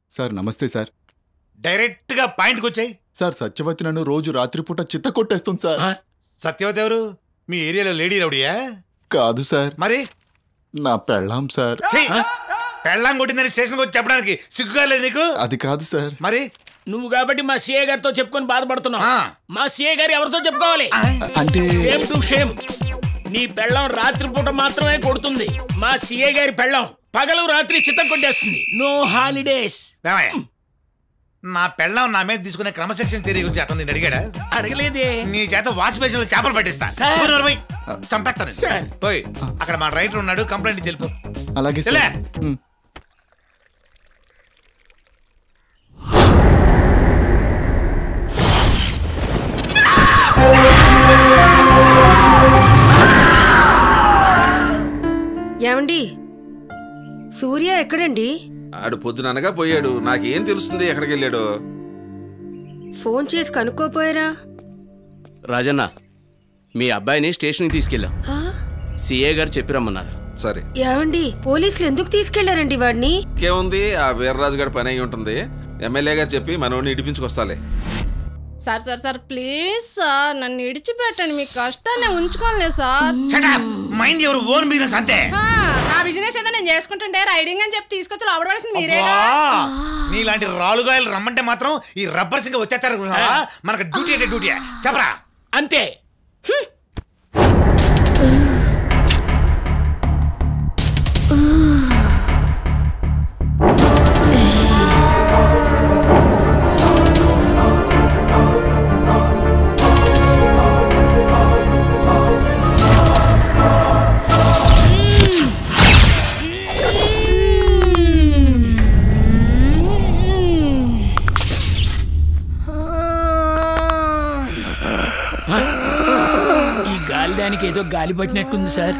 Sir నమస్తే sir direct గా పాయింట్కి వచ్చాయి సార్ సత్యవతి నన్ను రోజు రాత్రిపూట చిత్త కొట్టేస్తుంది సార్ సత్యవతి ఎవరు మీ ఏరియాలో లేడీ రౌడీయా కాదు సార్ మరి నా పెళ్ళాం సార్ ఛీ! పెళ్ళాం కొట్టిందని స్టేషన్కి వచ్చి చెప్పడానికి సిగ్గుగా లేదు నీకు అది కాదు సార్ మరి నువ్వు కాబట్టి మా సీఏ గారితో చెప్పుకొని బాధపడుతున్నావు ఆ. మా సీఏ గారు ఎవరితో చెప్పుకోవాలి అంటే సేమ్ టు సేమ్ నీ పెళ్ళం రాత్రిపూట మాత్రమే కొడుతుంది మా సీఏ గారి పెళ్ళం పగలు రాత్రి చిత్తం కొట్టేస్తుంది నో హాలిడేస్ ఏమయ్య? నా పెళ్ళాం నా మీద తీసుకునే క్రమశిక్షణ చర్య గురించి అతను నేను అడిగాడా అడగలేదే నీ చేత వాచ్ బేషన్ లో చేపలు పట్టిస్తా సార్. పోయి నోరు పోయి. చంపేస్తాను సార్. పోయి అక్కడ మా రైటర్ ఉన్నాడు కంప్లైంట్ చెల్పు అలాగే సార్ ఇలా. ఉమ్. ఏమండి సూర్య ఎక్కడండి ఆడు పొద్దుననగా పోయాడు నాకేం తెలుస్తుంది ఎక్కడికి వెళ్ళాడు ఫోన్ చేసి కనుక్కోపోయారా రాజన్న మీ అబ్బాయిని స్టేషన్కి తీసుకెళ్ళాం ఆ? సిఏ గారు చెప్పి రమ్మన్నారు సరే ఏమండి పోలీసులు ఎందుకు తీసుకెళ్లారండి వాడిని ఇంకేముంది ఆ వీర్రాజు గారి పని అయి ఉంటుంది ఎమ్మెల్యే గారు చెప్పి మనోడిని ఇడిపించుకొస్తాలే sir sir sir please sir నన్ను ఇడిచిపెట్టండి మీ కష్టాన్ని ఉంచుకోలేదు సార్ మైండ్ ఎవరు ఓన్ బిజినెస్ అంతే ఆ, నా బిజినెస్ ఏదో నేను చేసుకుంటుంటే రైడింగ్ అని చెప్పి తీసుకొచ్చి లోపడవలసింది మీరేగా అబ్బా! నీలాంటి రాలుగాయలు రమ్మంటే మాత్రం ఈ రబ్బర్ సింగ్ వచ్చేస్తారు అనుకున్నావా? మనకు డ్యూటీ అంటే డ్యూటీ చెప్పరా అంతే ఈ గాలి దానికి ఏదో గాలి పట్టినట్టుంది సార్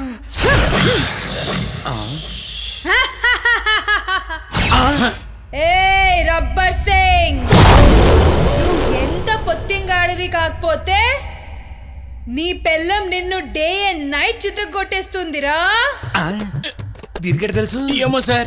ఏ రబ్బర్ సింగ్ నువ్వు ఎంత పొత్తింగాడివి కాకపోతే నీ పెళ్ళం నిన్ను డే అండ్ నైట్ చితగొట్టేస్తుందిరా దీనికంటే తెలుసు ఏమో సార్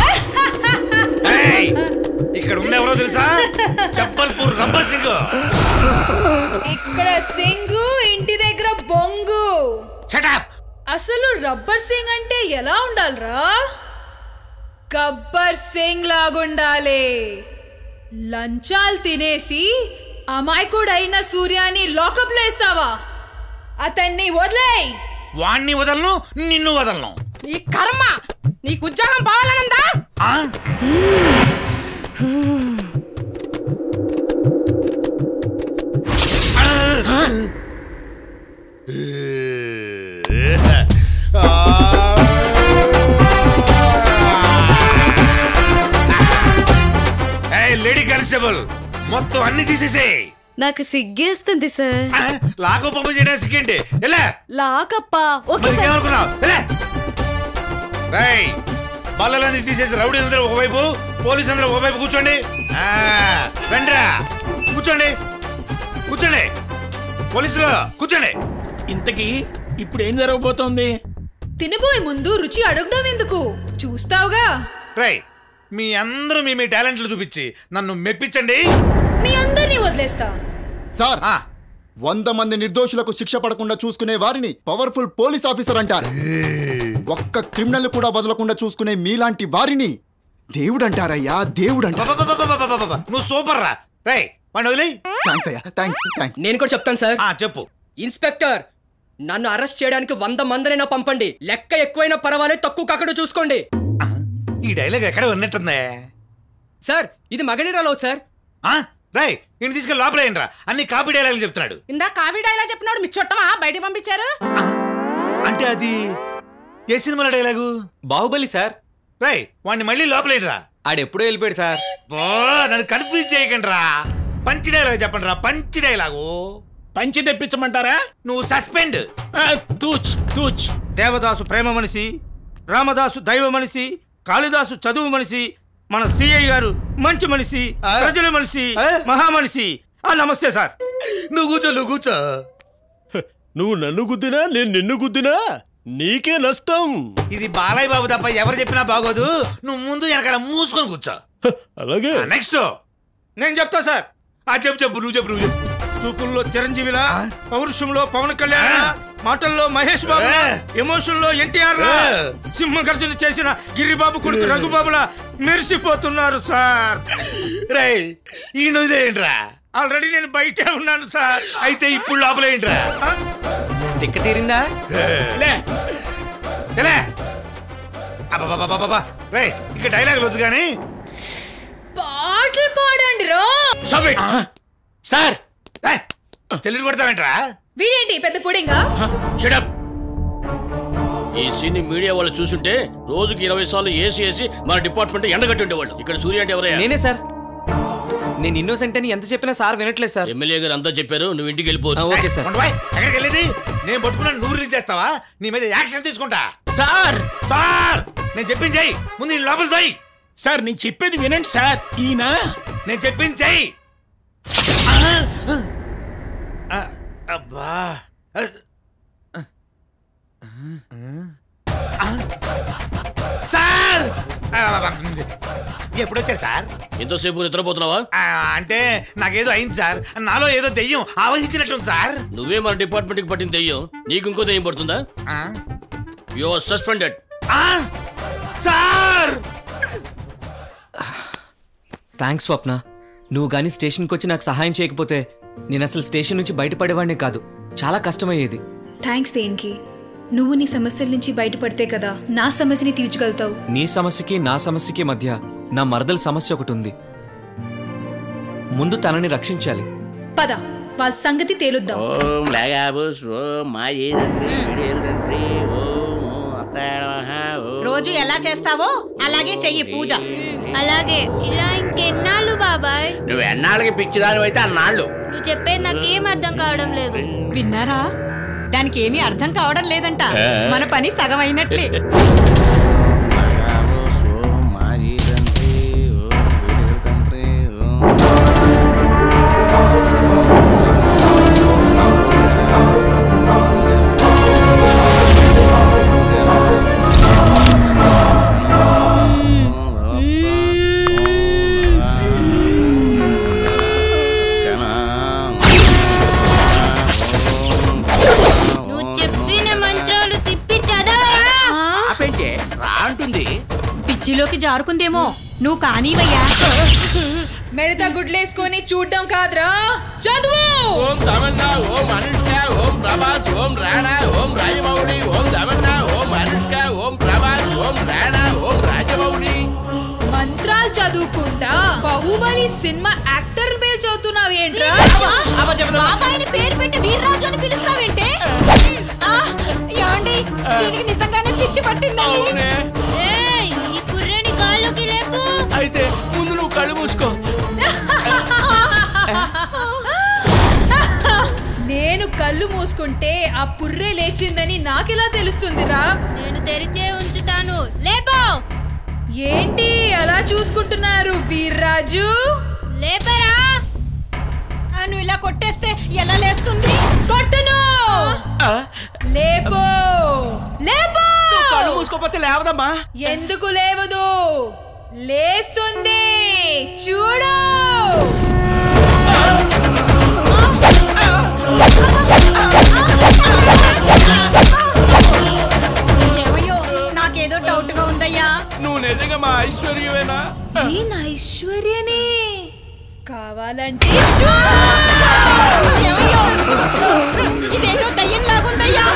ఏయ్! ఇక్కడ ఉన్న ఎవరో తెలుసా జబ్బల్పూర్ రబ్బర్ సింగ్ ఇక్కడ సింగు ఇంటి దగ్గర బొంగు షటప్ అసలు రబ్బర్ సింగ్ అంటే ఎలా ఉండాలిరా గబ్బర్ సింగ్ లాగుండాలి లంచాలు తినేసి అమాయకుడైన సూర్యాని లాకప్ లో వేస్తావా అతన్ని వదిలేయ్ వాణ్ణి వదలను నిన్ను వదలను ఈ కర్మ నీకు ఉద్యోగం పోవాలనందా ఆ? ఏయ్, లేడీ కానిస్టేబుల్ మొత్తం అన్ని తీసేసే నాకు సిగ్గేస్తుంది సార్ లాకో పంపు చేయడానికి సిగ్గేంటి ఎలా లాకప్పా ఓకే మరి సార్ ఏమనుకున్నావు ఎలా రై బల్లలన్నీ తీసేసి రౌడీ అందరూ ఒకవైపు పోలీసు అందరూ ఒకవైపు కూర్చోండి ఆ, రండిరా కూర్చోండి కూర్చోండి పోలీసులు కూర్చోండి ఇంతకీ ఇప్పుడు ఏం జరగబోతోంది తినబోయే ముందు రుచి అడగడం ఎందుకు చూస్తావుగా రై మీ అందరూ మీ మీ టాలెంట్లు చూపించి నన్ను మెప్పించండి మీ అందరినీ వదిలేస్తా సార్ ఆ, వంద మంది నిర్దోషులకు శిక్ష పడకుండా చూసుకునే వారిని పవర్ఫుల్ పోలీస్ ఆఫీసర్ అంటారు ఒక్క క్రిమినల్ కూడా వదలకుండా చూసుకునే మీలాంటి వారిని దేవుడు అంటారయ్యా దేవుడు అంటారు అబ్బబ్బబ్బబ్బబ్బబ్బబ్బ, నువ్వు సూపర్ రా రై వాడిని వదిలే థ్యాంక్స్ అయ్యా థ్యాంక్స్ థ్యాంక్స్ నేను కూడా చెప్తాను సార్ ఆ చెప్పు ఇన్స్పెక్టర్ నన్ను అరెస్ట్ చేయడానికి వంద మందినైనా పంపండి లెక్క ఎక్కువైనా పర్వాలేదు తక్కువ కాకుండా చూసుకోండి ఈ డైలాగ్ ఎక్కడ ఉన్నట్టుందే సార్ ఇది మగధీరాలో సార్ ఆ, రై ఇంటి తీసుకెళ్ళి లోపలేయండి రా అన్ని కాపీ డైలాగులు చెప్తున్నాడు ఇందా కావి డైలాగ్ చెప్పినాడు మీ చుట్టమా బయటికి పంపించారు అంటే అది ఏ సినిమాలో డైలాగు బాహుబలి సార్ రై వాడిని మళ్ళీ లోపలేయరా ఆడెప్పుడో వెళ్ళిపోయాడు సార్ బో నన్ను కన్ఫ్యూజ్ చేయకండి రా పంచి డైలాగ్ చెప్పండి రా పంచి డైలాగు పంచి తెప్పించమంటారా నువ్వు సస్పెండ్ ఆ, తూచ్ తూచ్ దేవదాసు ప్రేమ మనిషి రామదాసు దైవ మనిషి కాళిదాసు చదువు మనిషి మన సిఐ గారు మంచి మనిషి ప్రజల మనిషి మహా మనిషి ఆ నమస్తే సార్ నువ్వు కూర్చో నువ్వు కూర్చో నువ్వు నన్ను గుద్దినా నేను నిన్ను గుద్దినా నీకే నష్టం ఇది బాలయ్య బాబు తప్ప ఎవరు చెప్పినా బాగోదు నువ్వు ముందు వెనకాల మూసుకొని కూర్చో అలాగే నెక్స్ట్ నేను చెప్తా సార్ ఆ చెప్పు చెప్పు నువ్వు చెప్పు నువ్వు చెప్పు చూపుల్లో చిరంజీవిలా పౌరుషంలో పవన్ కళ్యాణ్ మాటల్లో మహేష్ బాబు ఎమోషన్ లో ఎన్టీఆర్ సింహగర్జన చేసిన గిరిబాబు కొడుకు రఘుబాబులా మెరిసిపోతున్నారు సార్ రే ఈ నువ్వు ఏంట్రా ఆల్రెడీ నేను బయటే ఉన్నాను సార్ అయితే ఇప్పుడు లోపల ఏంట్రా తిక్క తీరిందా లే లే అబ్బబ్బబ్బబ్బబ్బా. రే ఇక డైలాగ్ వద్దు కానీ పాటలు పాడండి రో Stop it. సార్ చెల్లి కొడతావేంట్రా వీడేంటి పెద్ద పుడింగా షడప్ ఈ సీన్ మీడియా వాళ్ళు చూసుంటే రోజుకి ఇరవై సార్లు ఏసీ వేసి మన డిపార్ట్మెంట్ ఎండగట్టి ఉండేవాళ్ళు ఇక్కడ సూర్య అంటే ఎవరయ్యా నేనే సార్ నేను ఇన్నోసెంట్ అని ఎంత చెప్పినా సార్ వినట్లేదు సార్ ఎమ్మెల్యే గారు అంతా చెప్పారు నువ్వు ఇంటికి వెళ్ళిపోవచ్చు ఓకే సార్ ఉండవాయ్, ఎక్కడికి వెళ్ళేది నేను పట్టుకున్నా నువ్వు రిలీజ్ చేస్తావా నీ మీద యాక్షన్ తీసుకుంటా సార్ సార్ నేను చెప్పింది చెయ్యి ముందు ఈ లోపల తోయి సార్ నేను చెప్పేది వినండి సార్ ఈయన నేను చెప్పింది చెయ్యి ఆ, అబ్బా ఆ, సార్ ఆ, ఎప్పుడు వచ్చారు సార్ ఎంతసేపు నిద్రపోతున్నావా ఆ, అంటే నాకేదో అయింది సార్ నాలో ఏదో దెయ్యం ఆవహించినట్టుంది సార్ నువ్వే మన డిపార్ట్మెంట్ కి పట్టిన దెయ్యం నీకు ఇంకో దెయ్యం పడుతుందా you are suspended sir thanks Swapna నువ్వు కానీ స్టేషన్కి వచ్చి నాకు సహాయం చేయకపోతే నేను అసలు స్టేషన్ నుంచి బయటపడేవాడినే కాదు చాలా కష్టమయ్యేది థ్యాంక్స్ దేనికి నువ్వు నీ సమస్యల నుంచి బయటపడితే కదా నా సమస్యని తీర్చగలుగుతావు నీ సమస్యకి నా సమస్యకి మధ్య నా మరదల సమస్య ఒకటి ఉంది ముందు తనని రక్షించాలి పద వాళ్ళ సంగతి తేలుద్దాం ఓం లగాబుస్ ఓం మాయే తంత్రి ఓం అత్తాడమహ ఓం రోజు ఎలా చేస్తావో అలాగే చెయ్యి పూజ అలాగే ఇలా ఇంకెన్నాళ్ళు బాబాయ్ నువ్వు ఎన్నాళ్ళకి పిచ్చిదాని అయితే అన్నాళ్ళు నువ్వు చెప్పేది నాకేం అర్థం కావడం లేదు విన్నారా దానికి ఏమీ అర్థం కావడం లేదంట ఏ? మన పని సగం అయినట్లే ఓం మాయే తంత్రి ఓం తంత్రి ఓం నువ్వు చెప్పిన మంత్రాలు తిప్పి చదవరా ఆపేంటే రా అంటుంది పిచ్చిలోకి జారుకుందేమో నువ్వు కానీవయ్యా మెడత గుడ్లేసుకొని చూడ్డం కాదురా చదువు ఓం తమన్నా ఓం అనుష్క ఓం ప్రభాస్ ఓం రాణా ఓం రాజమౌళి ఓం తమన్నా ఓం అనుష్క ఓం ప్రభాస్ ఓం రాణా ఓం రాజమౌళి మంత్రాలు చదువుకుంటా బాహుబలి సినిమా యాక్టర్ పేరు చదువుతున్నావు ఏంట్రా బాబాయిని పేరు పెట్టి వీర్రాజు అని పిలుస్తావేంటే ఆ, ఏమండి దీనికి నిజంగానే పిచ్చి పట్టిందండి ఏయ్, ఈ కుర్రని గాల్లోకి లేపు అయితే ముందు నువ్వు కళ్ళు మూసుకో నేను కళ్ళు మూసుకుంటే ఆ పుర్రే లేచిందని నాకెలా తెలుస్తుందిరా నేను తెరిచే ఉంచుతాను లేపో ఏంటి అలా చూసుకుంటున్నారు వీర్రాజు లేపరా ఆ, నువ్వు ఇలా కొట్టేస్తే ఎలా లేస్తుంది కొట్టను లేపో లేపో కళ్ళు మూసుకోపోతే లేవదమ్మా ఎందుకు లేవదు లేస్తుంది చూడు ఏమయ్యో నాకేదో డౌట్ గా ఉందయ్యా నువ్వు నిజంగా మా ఐశ్వర్యమేనా నేను ఐశ్వర్యనే కావాలంటే ఏమయ్యో ఇదేదో దయ్యం లాగుందయ్యా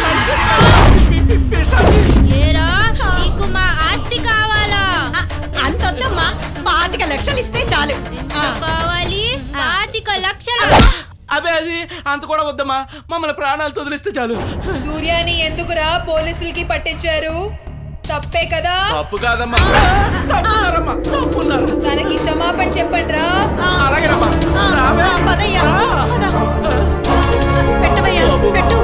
ఏరా నీకు మా ఆస్తి కావాలా అంతొద్దమ్మా పాతిక లక్షలు ఇస్తే చాలు ఎంత కావాలి పాతిక లక్షలు అబే అది అంత కూడా వద్దమ్మా మమ్మల్ని ప్రాణాలతో వదిలిస్తే చాలు సూర్యాని ఎందుకురా పోలీసులకి పట్టించారు తప్పే కదా తప్పు కాదమ్మా తప్పున్నారమ్మా తప్పున్నారు తనకి క్షమాపణ చెప్పండి రా అలాగేనమ్మా పదయ్యా పద. పెట్టవయ్యా పెట్టు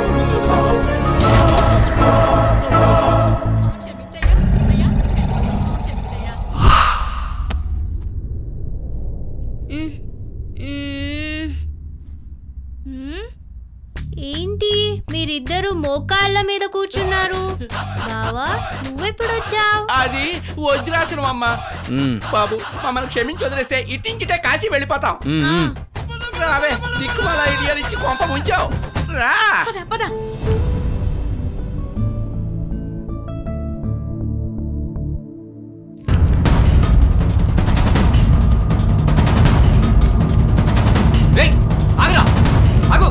మ్మ్. మ్మ్? ఏంటి మీరు మీరిద్దరు మోకాళ్ళ మీద కూర్చున్నారు బావా నువ్వెప్పుడు వచ్చావు అది వజ్రాసనం అమ్మా మ్మ్. బాబు మమ్మల్ని క్షమించి వదిలేస్తే ఇట్టింకిటే కాశీ వెళ్ళిపోతాం మ్మ్, మ్మ్. రావే దిక్కుమాల ఐడియాలు ఇచ్చి కొంప ముంచావు రా పద పద రేయ్ ఆగరా ఆగు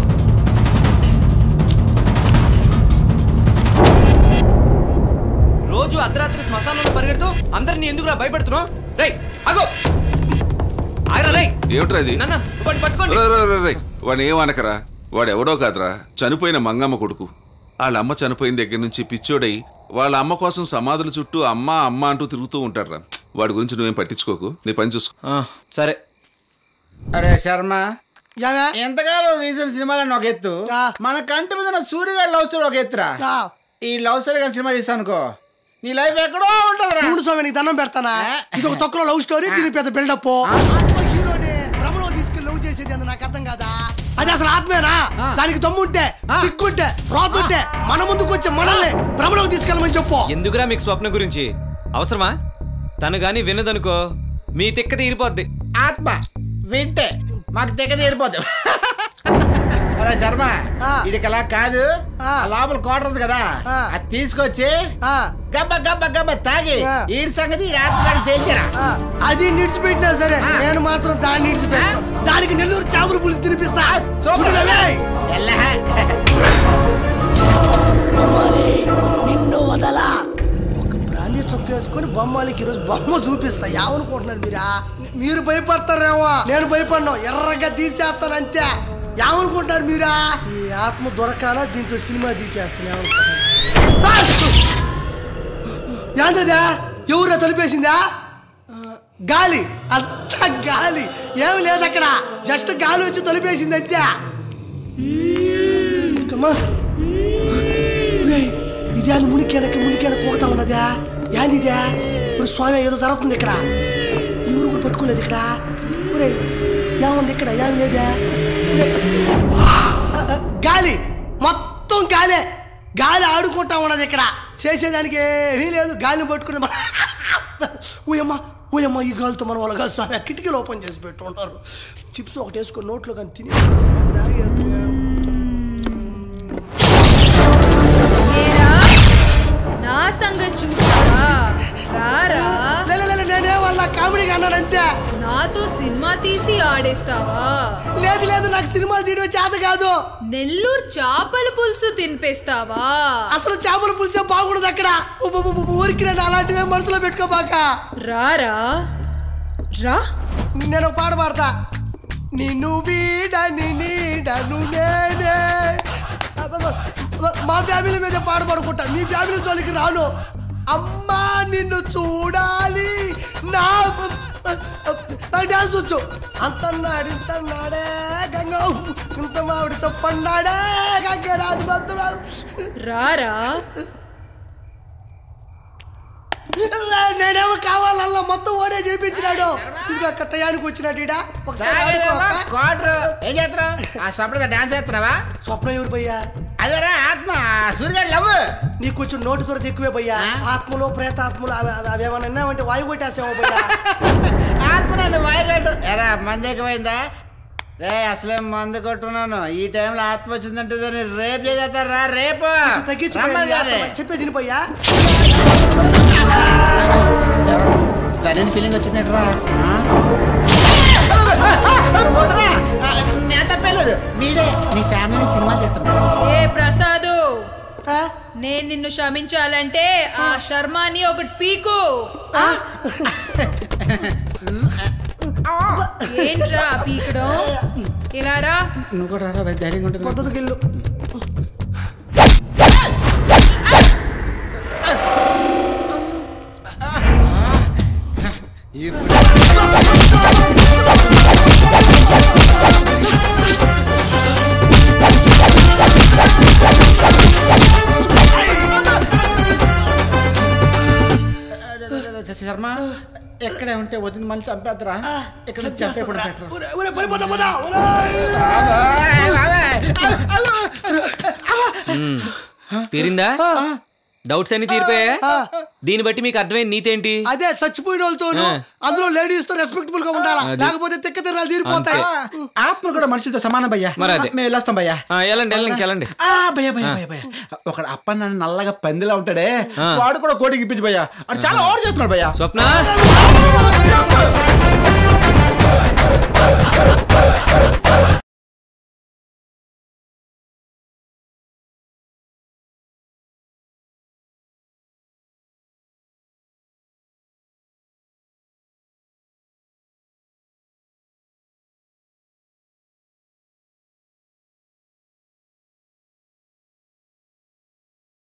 రోజు అర్ధరాత్రి శ్మశానంలో పరిగెడుతూ అందరినీ ఎందుకురా భయపెడుతున్నావు రేయ్ ఆగు ఆగరా రేయ్ ఏమిట్రా ఇది నాన్న వాడిని పట్టుకోండి రే, రే, రే, రే. వాడు ఏమనకరా వాడు ఎవడో కాదురా చనిపోయిన మంగమ్మ కొడుకు వాళ్ళ అమ్మ చనిపోయిన దగ్గర నుంచి పిచ్చోడై వాళ్ళ అమ్మ కోసం సమాధుల చుట్టూ అమ్మ అమ్మ అంటూ తిరుగుతూ ఉంటాడురా వాడి గురించి నువ్వేం పట్టించుకోకు నీ పని చూసుకో సరే అరే శర్మ ఎంతకాలం తీసిన సినిమాలను ఒక ఎత్తు మన కంటి మీద ఉన్న సూర్యగారి లవ్ స్టోరీ ఒక ఎత్తురా ఈ లవ్ స్టోరీ కానీ సినిమా తీసానుకో నీ లైఫ్ ఎక్కడో ఉంటుందిరా మూడు స్వామి నీకు దండం పెడతానా ఇది ఒక తొక్కలో లవ్ స్టోరీ దీని పెద్ద బిల్డప్ హీరోని భ్రమలో తీసుకెళ్ళి లవ్ చేసేది అంత నాకు అర్థం కాదా అది అసలు ఆత్మేనా దానికి దమ్ముంటే సిగ్గుంటే రోతుంటే మన ముందుకు వచ్చే మనల్ని భ్రమలోకి తీసుకెళ్ళమని చెప్పు ఎందుకురా మీకు స్వప్న గురించి అవసరమా తను గాని వినదనుకో మీ తిక్క తీరిపోద్ది ఆత్మ వింటే మాకు తెగ తీరిపోతాం అరే శర్మ ఇడికి అలా కాదు ఆ లోపల కోటర్ ఉంది కదా అది తీసుకొచ్చి గబ్బ గబ్బ గబ్బ తాగి ఈడి సంగతి ఈడి ఆత్మ సంగతి తెలిసారా అది నిడిచిపెట్టినా సరే నేను మాత్రం దాన్ని నిడిచిపెట్టాను దానికి నెల్లూరు చేపల పులుసు తినిపిస్తా సూపర్ వెళ్ళేయ్. బొమ్మాలి, నిన్ను వదలా ఒక బ్రాండీ చొక్క వేసుకొని బొమ్మాలికి ఈరోజు బొమ్మ చూపిస్తా ఏమనుకుంటున్నారు మీరా మీరు భయపడతారేమో నేను భయపడినా ఎర్రగా తీసేస్తాను అంతే ఏమనుకుంటారు మీరా ఈ ఆత్మ దొరకాల దీంతో సినిమా తీసేస్తాను ఏమనుకుంటారు ఏంటదా ఎవరో తలిపేసిందా ఆ, గాలి అంతా గాలి ఏమి లేదు అక్కడ జస్ట్ గాలి వచ్చి తొలిపేసింది అంతే అమ్మా. రేయ్, ఇదేంది మునికేనక మునికేన పోతా ఉన్నదా ఏంది ఇదే ఇప్పుడు స్వామి ఏదో జరుగుతుంది ఇక్కడ ఎవరు కూడా పట్టుకోలేదు ఇక్కడ ఒరే ఏముంది ఇక్కడ ఏమి లేదే ఒరే, ఆ, ఆ, గాలి మొత్తం గాలే గాలి ఆడుకుంటా ఉన్నది ఇక్కడ చేసేదానికి ఏమీ లేదు గాలిని పట్టుకుని ఊయమ్మ ఊయమ్మ ఈ గాలితో మన వాళ్ళ కాదు స్వామి ఆ కిటికీలు ఓపెన్ చేసి పెట్టు ఉంటారు చిప్స్ ఒకటి వేసుకొని నోట్లో కానీ తిని నా సంగతి చూస్తావా రారా నేనే వాళ్ళ కామెడీగా అన్నానంతే నాతో సినిమా తీసి ఆడేస్తావా లేదు లేదు నాకు సినిమాలు తీయడం చేత కాదు నెల్లూరు చేపల పులుసు తినిపిస్తావా అసలు చేపల పులిసే బాగుండదు అక్కడ ఉబ్బ ఉబ్బ ఉబ్బ ఊరికి నేను అలాంటివే మనసులో పెట్టుకోబాక రారా రా నేను ఒక పాట పాడతా నిన్ను వీడని నీడను నేనే అబ్బబ్బ, మా ఫ్యామిలీ మీద పాట పాడుకుంటా మీ ఫ్యామిలీ జోలికి రాను అమ్మా నిన్ను చూడాలి నా నాకు డాన్స్ వచ్చు అంతన్నాడు ఇంతన్నాడే గంగ ఇంత మావిడి చెప్పన్నాడే గంగ రాజు భక్తుడు రారా నేనేమో కావాలల్లా మొత్తం ఓడే చేయించినాడు ఇంకా కట్టయానికి వచ్చినాడు ఈడ ఒకసారి ఆడుకో అక్క. క్వార్టర్ ఏం చేస్తున్నావు ఆ స్వప్న డాన్స్ చేస్తున్నావా స్వప్నం ఎవరు భయ్యా అదేరా ఆత్మ సూర్యగారి లవ్ నీకు కొంచెం నోటి దొరత ఎక్కువే భయ్యా ఆత్మలో ప్రేతాత్మలు అవి అవి- అవి ఏమన్నా ఉన్నావంటే వాయు కొట్టేస్తామో భయ్యా ఆత్మ నన్ను వాయగట్టు ఎరా మంది ఎక్కువైందా రే అసలే మందు కొట్టున్నాను ఈ టైంలో ఆత్మ వచ్చిందంటే దాన్ని రేపు చేసేస్తారా రేపు తగ్గించు రమ్మని భయ్యా. సరే. చెప్పేది విను భయ్యా దాని ఫీలింగ్ వచ్చిందంటరా నేను తప్పలేదు నీడే నీ ఫ్యామిలీ సినిమా చేస్తున్నా ఏ ప్రసాదు నేను నిన్ను క్షమించాలంటే ఆ శర్మాని ఒకటి పీకు ఏంట్రా పీకడం ఇలా రా నువ్వు కూడా రారా భయ్, ధైర్యంగా ఉంటుంది పద్ధతికి వెళ్ళు శర్మ ఎక్కడే ఉంటే వదిన మళ్ళీ చంపేద్దరా ఇక్కడ నుంచి చంపేయకుండా పెట్టరా ఒరే, ఒరే, పడిపోతా, పోతా, ఒరే. మ్మ్. తీరిందా డౌట్స్ అన్ని తీరిపోయా దీన్ని బట్టి మీకు అర్థమైంది నీతేంటి అదే చచ్చిపోయిన వాళ్ళతోను ఆ. అందులో లేడీస్ తో రెస్పెక్టబుల్ గా ఉండాలా అది. లేకపోతే తిక్క తిరణాలు తీరిపోతాయి ఆత్మ కూడా మనుషులతో సమానం భయ్యా మరి అదే. మేము వెళ్ళొస్తాం భయ్యా ఆ, వెళ్ళండి వెళ్ళండి ఇంకెళ్ళండి ఆ, భయ్యా భయ్యా భయ్యా భయ్యా ఒక అప్ప నన్ను నల్లగా పందిలా ఉంటాడే ఆ. వాడు కూడా కోటికి ఇప్పించి భయ్యా వాడు చాలా ఓవర్ చేస్తున్నాడు భయ్యా స్వప్న